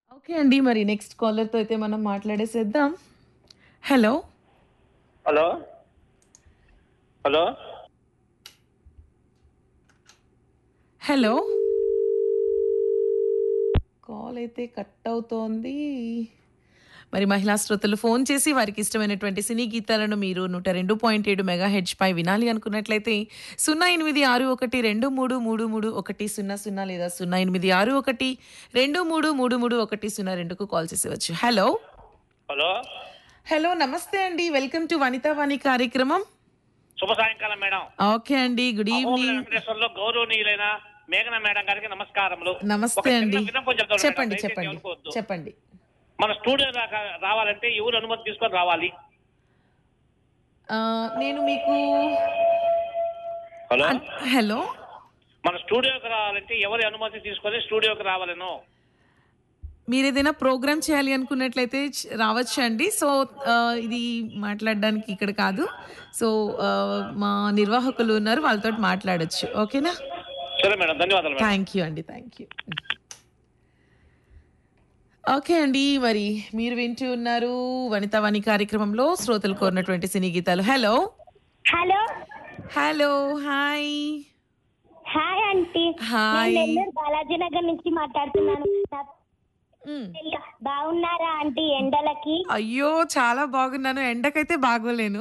Okay అండి. మరి next కాలర్‌తో అయితే మనం మాట్లాడేసేద్దాం. Hello! Hello hello hello! Call అయితే కట్ అవుతోంది. మరి మహిళా శ్రోతలు ఫోన్ చేసి వారికి ఇష్టమైనటువంటి సినీ గీతాలను మీరు 102.7 మెగాహెర్ట్జ్‌పై వినాలి అనుకున్నట్లయితే 086123333100 లేదా 086123333102కు కాల్ చేసేవచ్చు. హలో! Hello hello! నమస్తే అండి. వెల్కమ్ టు వనితా వాణి కార్యక్రమం. శుభ సాయంకాలం మేడం ఓకే అండి. Good Ahobila evening. వెంకటేశ్వర్లో గౌరవనీయులైన మేఘన మేడం గారికి నమస్కారములు ఒక నమస్తే చిన్న అండి. విన్నపం చెప్తాను చెప్పండి మేడం. దయచేసి చెప్పండి ఏమనుకోవద్దు. చెప్పండి. మన స్టూడియో దాకా రావాలంటే ఎవరు అనుమతి తీసుకొని రావాలి ఆ, నేను మీకు హలో అన్- హలో మన స్టూడియోకి రావాలంటే ఎవరి అనుమతి తీసుకొని స్టూడియోకి రావాలను మీరు ఏదైనా ప్రోగ్రామ్ చేయాలి అనుకున్నట్లయితే చ- రావచ్చు అండి సో ఆ, ఇది మాట్లాడడానికి ఇక్కడ కాదు సో ఆ, మా నిర్వాహకులు ఉన్నారు వాళ్ళతో మాట్లాడొచ్చు ఓకేనా సరే మేడం ధన్యవాదాలు మేడం థ్యాంక్ యూ అండి థ్యాంక్ యూ ఓకే అండి మరి మీరు వింటూ ఉన్నారు వనితావాణి కార్యక్రమంలో శ్రోతలు కోరినటువంటి సినీ గీతాలు hello hello hello hi hi aunty hi. నేను నెల్లూరు బాలాజీ నగర్ నుంచి మాట్లాడుతున్నాను నా మ్. పిల్ల- బాగున్నారా ఆంటీ ఎండలకి అయ్యో చాలా బాగున్నాను ఎండకైతే బాగోలేను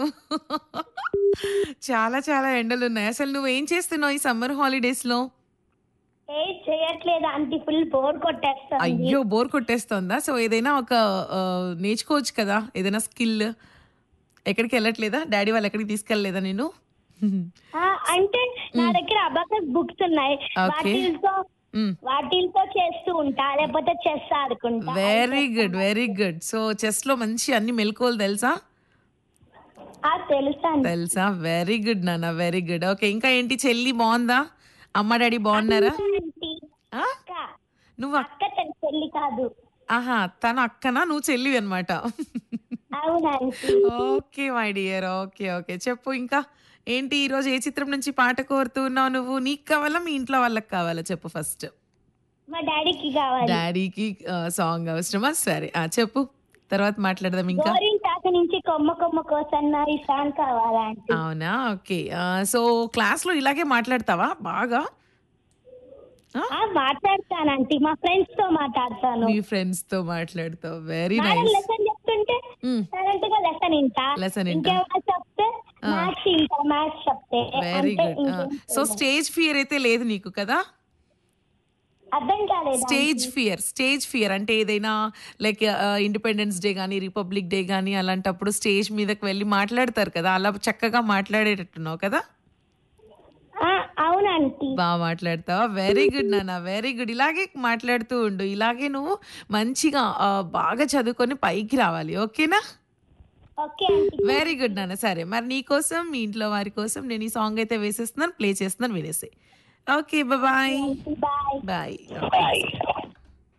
చాలా చాలా ఎండలు ఉన్నాయి అసలు నువ్వు ఏం చేస్తున్నావు ఈ సమ్మర్ హాలిడేస్ లో ఏ చేయట్లేదు ఆంటీ ఫుల్ బోర్ కొట్టేస్తుంది అయ్యో బోర్ కొట్టేస్తుందా సో ఏదైనా ఒక ఆ, నేర్చుకోవచ్చు కదా ఏదైనా స్కిల్ ఎక్కడికి వెళ్ళట్లేదా డాడీ వాళ్ళు ఎక్కడికి తీసుకెళ్ళలేదా నేను ఆ, అంటే నా దగ్గర అబాకస్ బుక్స్ ఉన్నాయి Okay. వాటితో వాటితో చేస్తూ ఉంటా లేకపోతే చెస్ ఆడుకుంటా very good very good so chess లో మంచి అన్ని మెలకువలు తెలుసా ఆ తెలుసా ఆంటీ. తెలుసా వెరీ గుడ్ నాన్న వెరీ గుడ్ ఓకే ఇంకా ఏంటి చెల్లి బాగుందా అమ్మ డాడీ బాగున్నారా ఆంటీ ఆ? అక్క నువ్వు అక్- అక్క తన చెల్లి కాదు ఆహా తన అక్కనా నువ్వు చెల్లివి అనమాట అవునంటీ okay my dear okay okay చెప్పు ఇంకా ఏంటి ఈరోజు ఏ చిత్రం నుంచి పాట కోరుతూ ఉన్నావు నువ్వు నీకు కావాలా మీ ఇంట్లో వాళ్ళకి కావాలా చెప్పు ఫస్ట్ మా డాడీకి కావాలి డాడీకి సాంగ్ అవసరమా సరే ఆ చెప్పు తర్వాత మాట్లాడదాం ఇంకా గోరింటాకు నుంచి కొమ్మ కొమ్మ కోసన్న ఈ సాంగ్ కావాలా ఆంటీ అవునా ఓకే సో క్లాస్లో ఇలాగే మాట్లాడతావా బాగా ఆ, మాట్లాడతానంటీ మా ఫ్రెండ్స్ తో మాట్లాడతాను మీ ఫ్రెండ్స్ తో మాట్లాడతావు వెరీ మేడం నైస్ లెసన్ చెప్తుంటే సైలెంట్ గా లెసన్ వింటా Lesson వింటా. ఇంకేమైనా చెప్తే మ్యాథ్స్ వింటా మ్యాథ్స్ చెప్తే వెరీ అంతే, గుడ్ ఇంకేం సో చేయను. స్టేజ్ ఫియర్ అయితే లేదు నీకు కదా అర్థం కాలేదు స్టేజ్ ఫియర్ స్టేజ్ ఫియర్ అంటే ఏదైనా లైక్ ఇండిపెండెన్స్ డే కానీ రిపబ్లిక్ డే కానీ అలాంటప్పుడు స్టేజ్ మీదకి వెళ్ళి మాట్లాడతారు కదా అలా చక్కగా మాట్లాడేటట్టున్నావు కదా ఆ, అవునంటీ బాగా మాట్లాడతావా వెరీ గుడ్ నాన్న వెరీ గుడ్ ఇలాగే మాట్లాడుతూ ఉండు ఇలాగే నువ్వు మంచిగా ఆ, బాగా చదువుకొని పైకి రావాలి ఓకేనా ఓకే ఆంటీ వెరీ గుడ్ నాన్న సరే మరి నీ కోసం మీ ఇంట్లో వారి కోసం నేను ఈ సాంగ్ అయితే వేసేస్తున్నాను ప్లే చేస్తున్నాను వినేసి okay bye bye bye bye